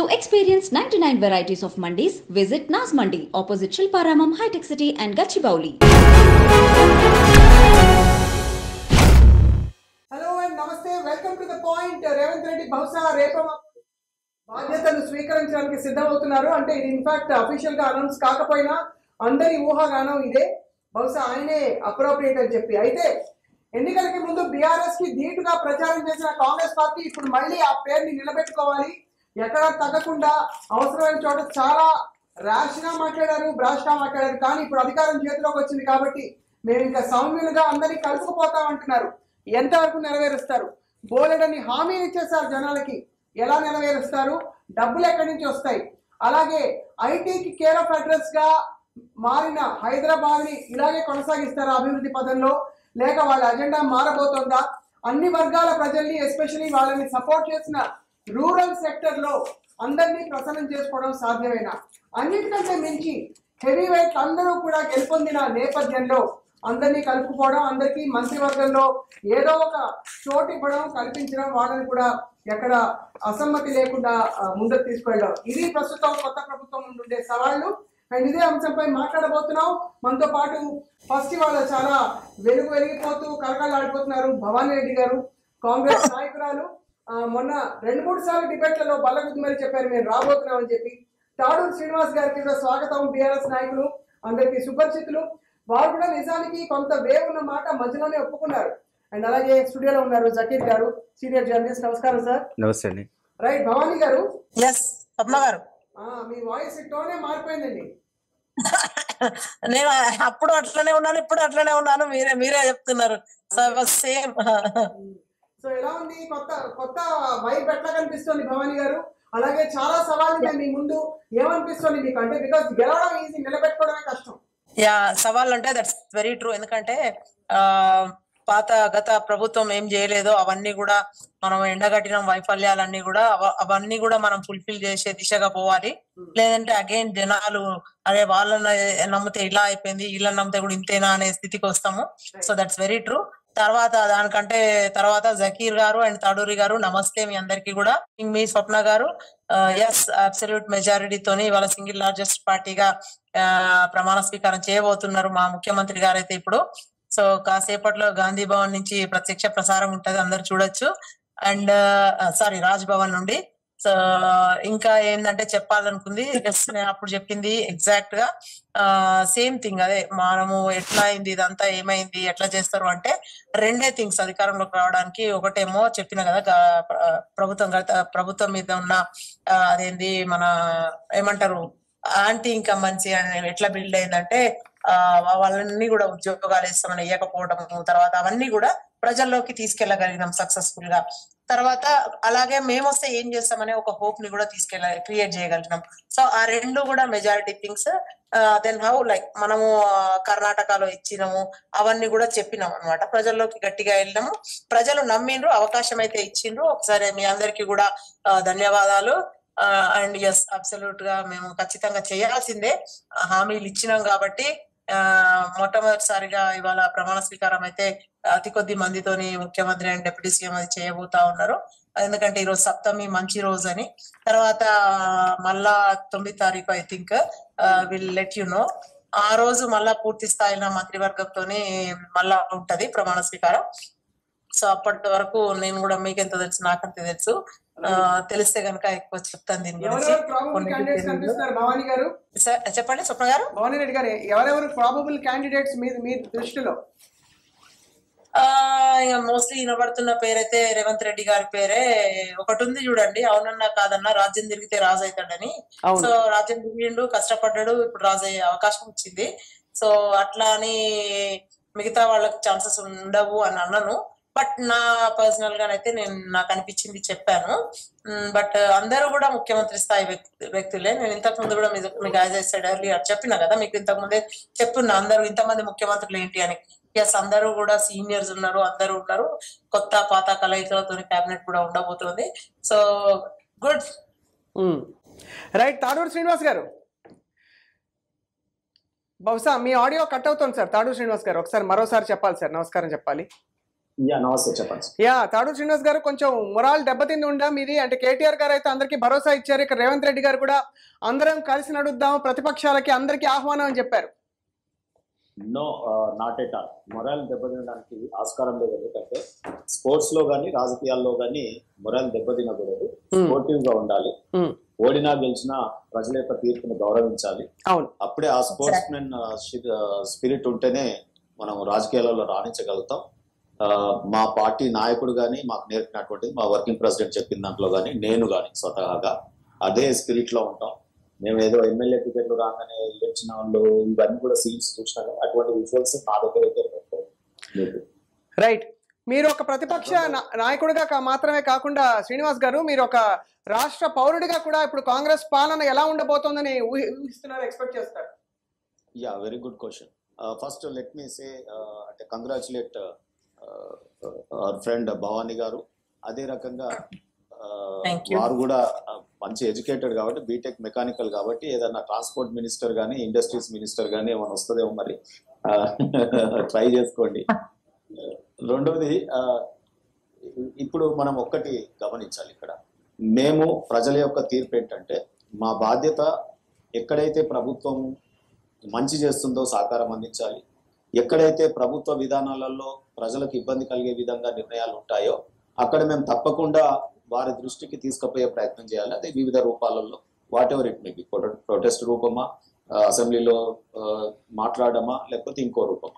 To experience 99 varieties of mandis, visit Nas Mandi, opposite Shilparamam High Tech City and Gachibowli. Hello and నమస్తే welcome to the point Revanth Reddy బహుశా రేపు బాధ్యతను స్వీకరించడానికి సిద్ధమవుతున్నారు అంటే ఇది ఇన్ఫాక్ట్ అఫీషియల్ గా అనౌన్స్ కాకపోయినా అందరి ఊహాగానం ఇదే బహుశా ఆయనే అప్రోప్రియేట్ అని చెప్పి అయితే ఎన్నికలకి ముందు బీఆర్ఎస్ కి ధీటుగా ప్రచారం చేసిన కాంగ్రెస్ పార్టీ ఇప్పుడు మళ్ళీ ఆ పేరుని నిలబెట్టుకోవాలి ఎక్కడా తగ్గకుండా అవసరమైన చోట చాలా ర్యాష్ గా మాట్లాడారు బ్రాష్ గా మాట్లాడారు కానీ ఇప్పుడు అధికారం చేతిలోకి వచ్చింది కాబట్టి మేము ఇంకా సౌమ్యులుగా అందరినీ కలుపుకుపోతాం అంటున్నారు ఎంతవరకు నెరవేరుస్తారు బోలెడని హామీలు ఇచ్చేసారు జనాలకి ఎలా నెరవేరుస్తారు డబ్బులు ఎక్కడి నుంచి వస్తాయి అలాగే ఐటీకి కేర్ ఆఫ్ అడ్రస్ గా మారిన హైదరాబాద్ ని ఇలాగే కొనసాగిస్తారా అభివృద్ధి పదంలో లేక వాళ్ళ అజెండా మారబోతోందా అన్ని వర్గాల ప్రజల్ని ఎస్పెషల్లీ వాళ్ళని సపోర్ట్ చేసిన రూరల్ సెక్టర్ లో అందరినీ ప్రసన్నం చేసుకోవడం సాధ్యమేనా అన్నిటికంటే మించి హెవీ వెయిట్ అందరూ కూడా గెలుపొందిన నేపథ్యంలో అందరినీ కలుపుకోవడం అందరికీ మంత్రివర్గంలో ఏదో ఒక చోటు ఇవ్వడం కల్పించడం వాళ్ళని కూడా ఎక్కడ అసమ్మతి లేకుండా ఆ, ముందుకు తీసుకెళ్ళడం ఇది ప్రస్తుతం కొత్త ప్రభుత్వం నుండి ఉండే సవాళ్ళు అండ్ ఇదే అంశంపై మాట్లాడబోతున్నాం మనతో పాటు ఫస్ట్ ఇవాళ చాలా వెలుగు వెలిగిపోతూ కలకలాడిపోతున్నారు భవానీ రెడ్డి గారు కాంగ్రెస్ నాయకురాలు ఆ, మొన్న రెండు మూడు సార్లు డిబేట్లలో బల్లగుద్ది మరి చెప్పారు మేము రాబోతున్నాం అని చెప్పి తాడూరు శ్రీనివాస్ గారికి కూడా స్వాగతం బీఆర్ఎస్ నాయకులు అందరికీ సుపరిచితులు వారు కూడా నిజానికి కొంత వేవ్ ఉన్న మాట మధ్యలోనే ఒప్పుకున్నారు అండ్ అలాగే స్టూడియోలో ఉన్నారు జకీర్ గారు సీనియర్ జర్నలిస్ట్ నమస్కారం సార్ నమస్తే అండి రైట్ భవానీ గారు ఎస్ పద్మ గారు ఆ, మీ వాయిస్ టోనే మారిపోయిందండి నేను అప్పుడు అట్లనే ఉన్నాను ఇప్పుడు అట్లనే ఉన్నాను మీరే మీరే చెప్తున్నారు సేమ్ సో ఎలా ఉంది కొత్త కొత్త వైబ్ ఎట్లా కనిపిస్తుంది భవానీ గారు అలాగే చాలా సవాళ్ళు ఉన్నాయి మీ ముందు ఏమనిపిస్తుంది మీకు అంటే బికాస్ గెలవడం ఈజీ నిలబెట్టుకోవడమే కష్టం యా సవాల్ అంటే దట్స్ వెరీ ట్రూ ఎందుకంటే ఆ పాత గత ప్రభుత్వం ఏం చేయలేదో అవన్నీ కూడా మనం ఎండగట్టిన వైఫల్యాలన్నీ కూడా అవ- అవన్నీ కూడా మనం ఫుల్ఫిల్ చేసే దిశగా పోవాలి లేదంటే అగైన్ జనాలు అరే వాళ్ళని నమ్మితే ఇలా అయిపోయింది వీళ్ళని నమ్మితే కూడా ఇంతేనా అనే స్థితికి వస్తాము సో దట్స్ వెరీ ట్రూ తర్వాత దానికంటే తర్వాత జకీర్ గారు అండ్ తడూరి గారు నమస్తే మీ అందరికి కూడా మీ స్వప్న గారు ఎస్ అబ్సల్యూట్ మెజారిటీతోని ఇవాళ సింగిల్ లార్జెస్ట్ పార్టీగా ఆ, ప్రమాణ స్వీకారం చేయబోతున్నారు మా ముఖ్యమంత్రి గారు అయితే ఇప్పుడు సో కాసేపట్లో గాంధీ భవన్ నుంచి ప్రత్యక్ష ప్రసారం ఉంటది అందరు చూడొచ్చు అండ్ సారీ రాజ్ భవన్ నుండి సో ఇంకా ఏంటంటే చెప్పాలనుకుంది yes, నేను అప్పుడు చెప్పింది ఎగ్జాక్ట్ గా సేమ్ థింగ్ అదే మనము ఎట్లా అయింది ఇదంతా ఏమైంది ఎట్లా చేస్తారు అంటే రెండే థింగ్స్ అధికారంలోకి రావడానికి ఒకటేమో చెప్పిన కదా గా- ప్ర- ప్రభుత్వం గత ప్రభుత్వం మీద ఉన్న ఆ, అదేంది మన ఏమంటారు యాంటీ ఇన్కమ్మెన్సీ అని ఎట్లా బిల్డ్ అయిందంటే ఆ వాళ్ళని కూడా ఉద్యోగాలు ఇస్తామని ఇవ్వకపోవడం తర్వాత అవన్నీ కూడా ప్రజల్లోకి తీసుకెళ్లగలిగినాం సక్సెస్ఫుల్ గా తర్వాత అలాగే మేము వస్తే ఏం చేస్తామనే ఒక హోప్ ని కూడా తీసుకెళ్ళ క్రియేట్ చేయగలిగినాం సో ఆ రెండు కూడా majority things then how like మనము ఆ, కర్ణాటకలో ఇచ్చినాము అవన్నీ కూడా చెప్పినాం అన్నమాట ప్రజల్లోకి గట్టిగా వెళ్ళినాము ప్రజలు నమ్మిండ్రు అవకాశం అయితే ఇచ్చిండ్రు ఒకసారి మీ అందరికీ కూడా ఆ, ధన్యవాదాలు అండ్ ఎస్ అబ్సల్యూట్ గా మేము ఖచ్చితంగా చేయాల్సిందే ఆ, హామీలు ఇచ్చినాం కాబట్టి ఆ మొట్టమొదటిసారిగా ఇవాళ ప్రమాణ స్వీకారం అయితే అతి కొద్ది మందితోని ముఖ్యమంత్రి అండ్ డిప్యూటీ సీఎం అది చేయబోతా ఉన్నారు ఎందుకంటే ఈరోజు సప్తమి మంచి రోజు అని తర్వాత మళ్ళా తొమ్మిది తారీఖు I think will let you know ఆ రోజు మళ్ళా పూర్తి స్థాయిలో మంత్రివర్గంతోని మళ్ళా ఉంటది ప్రమాణ స్వీకారం సో అప్పటి వరకు నేను కూడా మీకెంత తెలుసు నాకంత తెలుసు ఆ, తెలిస్తే గనక ఎక్కువ చెప్తాను దీని గురించి ఎవరెవరు ప్రాబబుల్ కొన్ని క్యాండిడేట్స్ details. కనిపిస్తున్నారు భవానీ గారు సార్, చెప్పండి స్వప్న గారు భవానీ రెడ్డి గారు ఎవరెవరు ప్రాబబుల్ క్యాండిడేట్స్ మీ మీ దృష్టిలో ఆ ఇక మోస్ట్లీ వినబడుతున్న పేరైతే రేవంత్ రెడ్డి గారి పేరే ఒకటి ఉంది చూడండి అవునన్నా కాదన్నా రాజ్యం తిరిగితే రాజు అవుతాడని అవును. సో రాజ్యం తిరిగిండు కష్టపడ్డాడు ఇప్పుడు రాజు అయ్యే అవకాశం వచ్చింది సో అట్లా అని మిగతా వాళ్ళకి ఛాన్సెస్ ఉండవు అని అన్నాను బట్ నా పర్సనల్ గానైతే నేను నాకు అనిపించింది చెప్పాను బట్ అందరూ కూడా ముఖ్యమంత్రి స్థాయి వ్యక్తి వ్యక్తులే నేను ఇంతకు ముందు కూడా మీకు మీకు యాజ్ ఐ సైడ్ ఎర్లియర్ చెప్పిన కదా మీకు ఇంతకు ముందే చెప్పున్నా అందరూ ఇంతమంది ముఖ్యమంత్రులు ఏంటి అని ఎస్ అందరూ కూడా సీనియర్స్ ఉన్నారు అందరూ ఉన్నారు కొత్త పాత కలయికలతో కేబినెట్ కూడా ఉండబోతుంది so good right Taduru Srinivas garu బహుశా మీ ఆడియో కట్ అవుతుంది సార్ తాడూరు శ్రీనివాస్ గారు ఒకసారి మరోసారి చెప్పాలి సార్ నమస్కారం చెప్పాలి యా నమస్తే చెప్పండి సార్. యా తాడు శ్రీనివాస్ గారు కొంచెం మొరాల్ దెబ్బతింది ఉందా మీది అంటే కేటీఆర్ గారు అయితే అందరికీ భరోసా ఇచ్చారు ఇక్కడ రేవంత్ రెడ్డి గారు కూడా అందరం కలిసి నడుద్దాం ప్రతిపక్షాలకి అందరికీ ఆహ్వానం అని చెప్పారు no not at all morale దెబ్బతినడానికి ఆస్కారం లేదు ఎందుకంటే స్పోర్ట్స్ లో కానీ రాజకీయాల్లో కానీ మొరాల్ దెబ్బతినకూడదు స్పోర్టివ్ గా ఉండాలి Hmm. ఓడినా గెలిచినా ప్రజల యొక్క తీర్పును గౌరవించాలి అవును అప్పుడే ఆ స్పోర్ట్స్ మెన్ స్పిరిట్ ఉంటేనే మనం రాజకీయాలలో రాణించగలుగుతాం ఆ, మా పార్టీ నాయకుడు కానీ మాకు నేర్పినటువంటిది మా వర్కింగ్ ప్రెసిడెంట్ చెప్పిన దాంట్లో కానీ నేను కానీ స్వతహాగా అదే స్పిరిట్ లో ఉంటాం మేము ఏదో ఎమ్మెల్యే టికెట్లు రాగానే గెలిచిన వాళ్ళు ఇవన్నీ కూడా సీన్స్ చూసినా కానీ అటువంటి విజువల్స్ నా దగ్గర అయితే పెట్టారు. మీకు. రైట్ మీరు ఒక ప్రతిపక్ష నా- నాయకుడిగా కా- మాత్రమే కాకుండా శ్రీనివాస్ గారు మీరు ఒక రాష్ట్ర పౌరుడిగా కూడా ఇప్పుడు కాంగ్రెస్ పాలన ఎలా ఉండబోతోందని ఊహి- ఊహిస్తున్నారు ఎక్స్పెక్ట్ చేస్తారు yeah very good question first let me say అంటే కంగ్రాచులేట్ అవర్ ఫ్రెండ్ భవానీ గారు అదే రకంగా uh, Thank you. వారు కూడా uh, మంచి ఎడ్యుకేటెడ్ కాబట్టి బీటెక్ మెకానికల్ కాబట్టి ఏదైనా ట్రాన్స్పోర్ట్ మినిస్టర్ కానీ ఇండస్ట్రీస్ మినిస్టర్ కానీ ఏమైనా వస్తుందేమో మరి ట్రై చేసుకోండి రెండోది uh, ఇప్పుడు మనం ఒక్కటి గమనించాలి ఇక్కడ మేము ప్రజల యొక్క తీర్పు ఏంటంటే మా బాధ్యత ఎక్కడైతే ప్రభుత్వం మంచి చేస్తుందో సహకారం అందించాలి ఎక్కడైతే ప్రభుత్వ విధానాలలో ప్రజలకు ఇబ్బంది కలిగే విధంగా నిర్ణయాలు ఉంటాయో అక్కడ మేము తప్పకుండా వారి దృష్టికి తీసుకుపోయే ప్రయత్నం చేయాలి అదే వివిధ రూపాలలో whatever it may be protest రూపమా ఆ, అసెంబ్లీలో ఆ, మాట్లాడమా లేకపోతే ఇంకో రూపమా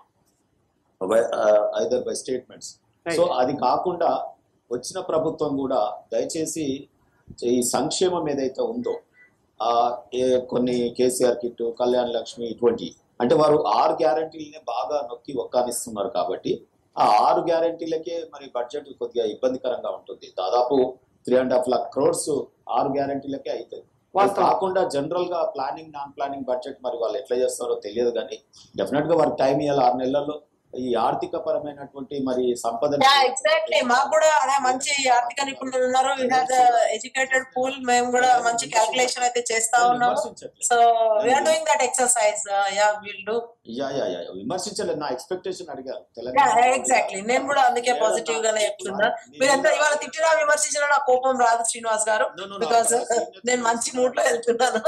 ఐదర్ బై స్టేట్మెంట్స్ సో అది కాకుండా వచ్చిన ప్రభుత్వం కూడా దయచేసి ఈ సంక్షేమం ఏదైతే ఉందో ఆ ఏ కొన్ని కేసీఆర్ కిట్ కళ్యాణ్ లక్ష్మి ఇటువంటి అంటే వారు ఆరు గ్యారంటీలనే బాగా నొక్కి ఒక్కానిస్తున్నారు కాబట్టి ఆ ఆరు గ్యారంటీలకే మరి బడ్జెట్ కొద్దిగా ఇబ్బందికరంగా ఉంటుంది దాదాపు three and half lakh crores ఆరు గ్యారంటీలకే అవుతుంది అది వాస్తవం. కాకుండా జనరల్ గా ప్లానింగ్ నాన్ ప్లానింగ్ బడ్జెట్ మరి వాళ్ళు ఎట్లా చేస్తారో తెలియదు కానీ డెఫినెట్ గా వారికి టైం ఇవ్వాలి ఆరు నెలల్లో ఈ ఆర్థిక పరమైనటువంటి మరి సంపద ఎగ్జాక్ట్లీ మాకు కూడా అదే మంచి ఆర్థిక నిపుణులు ఉన్నారు ఎడ్యుకేటెడ్ పూల్ మేము కూడా మంచి క్యాల్కులేషన్ అయితే చేస్తా ఉన్నాము so we are doing that exercise yeah will do yeah yeah yeah విమర్శించలేదు నా ఎక్స్పెక్టేషన్ అడిగారు తెలంగాణ ఎగ్జాక్ట్లీ నేను కూడా అందుకే పాజిటివ్ గానే చెప్తున్నా మీరు ఎంత ఇవాళ తిట్టినా విమర్శించినా నా కోపం రాదు శ్రీనివాస్ గారు No, no, no. బికాస్ నేను మంచి మూడ్ లో వెళ్తున్నాను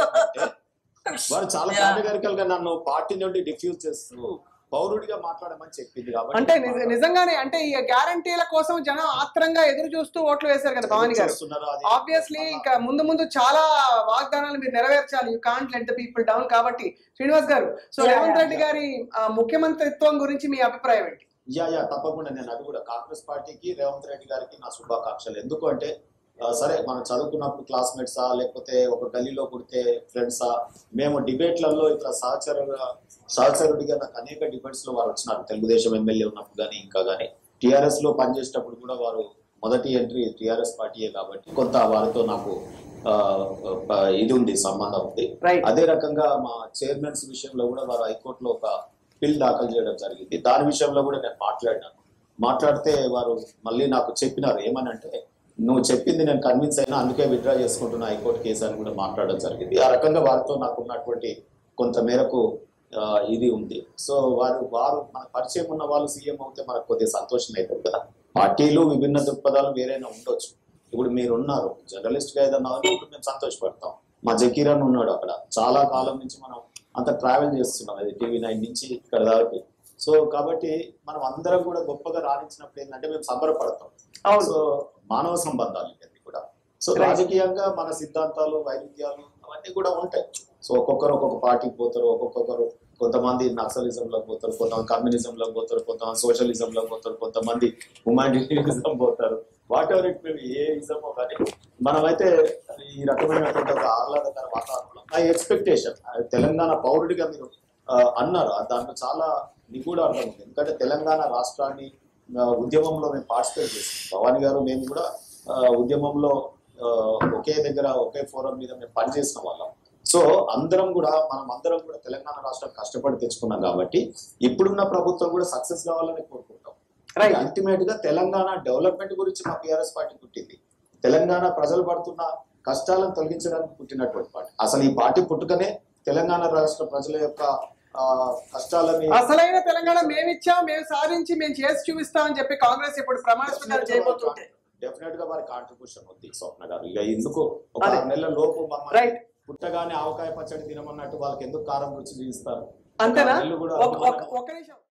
వారు చాలా Yeah. కేటగిరికల్ గా నన్ను పార్టీ నుండి డిఫ్యూజ్ చేస్తూ పౌరుడిగా మాట్లాడమని చెప్పింది కాబట్టి అంటే నిజ- నిజంగానే అంటే ఈ గ్యారంటీల కోసం జనం ఆత్రంగా ఎదురు చూస్తూ ఓట్లు వేశారు కదా భవానీ గారు చేస్తున్నారు అది. ఆబ్వియస్లీ ఇంకా ముందు ముందు చాలా వాగ్దానాలు మీరు నెరవేర్చాలి you can't let the people down కాబట్టి శ్రీనివాస్ గారు so Yeah, Revanth yeah, Reddy గారి ఆ, ముఖ్యమంత్రిత్వం గురించి మీ అభిప్రాయం ఏంటి యా యా తప్పకుండా నేను అది కూడా కాంగ్రెస్ పార్టీకి రేవంత్ రెడ్డి గారికి నా శుభాకాంక్షలు ఎందుకు అంటే ఆ, సరే మనం చదువుకున్నప్పుడు క్లాస్మేట్సా లేకపోతే ఒక గల్లీలో పుడితే ఫ్రెండ్సా మేము డిబేట్లలో ఇట్లా సహచరుగా సహచరుడిగా నాకు అనేక డిబేట్స్ లో వారు వచ్చినారు తెలుగుదేశం ఎమ్మెల్యే ఉన్నప్పుడు కానీ ఇంకా కానీ టిఆర్ఎస్ లో పనిచేసేటప్పుడు కూడా వారు మొదటి ఎంట్రీ టిఆర్ఎస్ పార్టీయే కాబట్టి కొంత వారితో నాకు ఆ, ఆ, ఇది ఉంది సంబంధం ఉంది రైట్ అదే రకంగా మా చైర్మన్స్ విషయంలో కూడా వారు హైకోర్టులో ఒక బిల్ దాఖలు చేయడం జరిగింది దాని విషయంలో కూడా నేను మాట్లాడినాను మాట్లాడితే వారు మళ్ళీ నాకు చెప్పినారు ఏమనంటే నువ్వు చెప్పింది నేను కన్విన్స్ అయినా అందుకే విత్డ్రా చేసుకుంటున్న హైకోర్టు కేసు అని కూడా మాట్లాడడం జరిగింది ఆ రకంగా వారితో నాకు ఉన్నటువంటి కొంత మేరకు ఆ, ఇది ఉంది సో వారు వారు మన పరిచయం ఉన్న వాళ్ళు సీఎం అవుతే మనకు కొద్దిగా సంతోషం అవుతుంది కదా పార్టీలు విభిన్న దృక్పథాలు వేరైనా ఉండొచ్చు ఇప్పుడు మీరు ఉన్నారు జర్నలిస్ట్ గా ఏదన్నా ఉన్నప్పుడు మేము సంతోషపడతాం మా జకీరన్ ఉన్నాడు అక్కడ చాలా కాలం నుంచి మనం అంత ట్రావెల్ చేస్తున్నాం అది టీవీ నైన్ నుంచి ఇక్కడ దాకా సో కాబట్టి మనం అందరం కూడా గొప్పగా రాణించినప్పుడు ఏంటంటే మేము సంబరపడతాం అవును సో మానవ సంబంధాలు ఇవన్నీ కూడా సో Right. రాజకీయంగా మన సిద్ధాంతాలు వైరుధ్యాలు అవన్నీ కూడా ఉంటాయి సో ఒక్కొక్కరు ఒక్కొక్క పార్టీకి పోతారు ఒక్కొక్కరు కొంతమంది నక్సలిజం లో పోతారు కొంతమంది కమ్యూనిజం లో పోతారు కొంతమంది సోషలిజం లో పోతారు కొంతమంది హ్యుమానిటేరియనిజం పోతారు whatever it maybe a ఇజమో కానీ మనమైతే ఈ రకమైనటువంటి ఒక ఆహ్లాదకర వాతావరణంలో నా ఎక్స్పెక్టేషన్ తెలంగాణ పౌరుడిగా మీరు ఆ, అన్నారు ఆ దాంట్లో చాలా నిగూఢ అర్థం ఉంది ఎందుకంటే తెలంగాణ రాష్ట్రాన్ని ఆ, ఉద్యమంలో మేము పార్టిసిపేట్ చేస్తాం భవానీ గారు మేము కూడా ఆ, ఉద్యమంలో ఆ, ఒకే దగ్గర ఒకే ఫోరం మీద మేము పనిచేసిన వాళ్ళం సో అందరం కూడా మనం అందరం కూడా తెలంగాణ రాష్ట్రం కష్టపడి తెచ్చుకున్నాం కాబట్టి ఇప్పుడున్న ప్రభుత్వం కూడా సక్సెస్ కావాలని కోరుకుంటాం Right. అల్టిమేట్ గా తెలంగాణ డెవలప్మెంట్ గురించి మా టిఆర్ఎస్ పార్టీ పుట్టింది తెలంగాణ ప్రజలు పడుతున్న కష్టాలను తొలగించడానికి పుట్టినటువంటి పార్టీ అసలు ఈ పార్టీ పుట్టుకనే తెలంగాణ రాష్ట్ర ప్రజల యొక్క ఆ, కష్టాలని అసలైన తెలంగాణ మేము ఇచ్చాం మేము సాధించి మేము చేసి చూపిస్తామని చెప్పి కాంగ్రెస్ ఇప్పుడు ప్రమాణ స్వీకారం చేయబోతుంటే డెఫినెట్ గా వారి కాంట్రిబ్యూషన్ ఉంది స్వప్న గారు ఇక ఎందుకు ఒక అదే. ఆరు నెలల లోపు మమ్మల్ని రైట్ పుట్టగానే ఆవకాయ పచ్చడి తినమన్నట్టు వాళ్ళకి ఎందుకు కారం రుచి చూపిస్తారు అంతేనా వీళ్ళు కూడా ఒక- ఒక- ఒక నిమిషం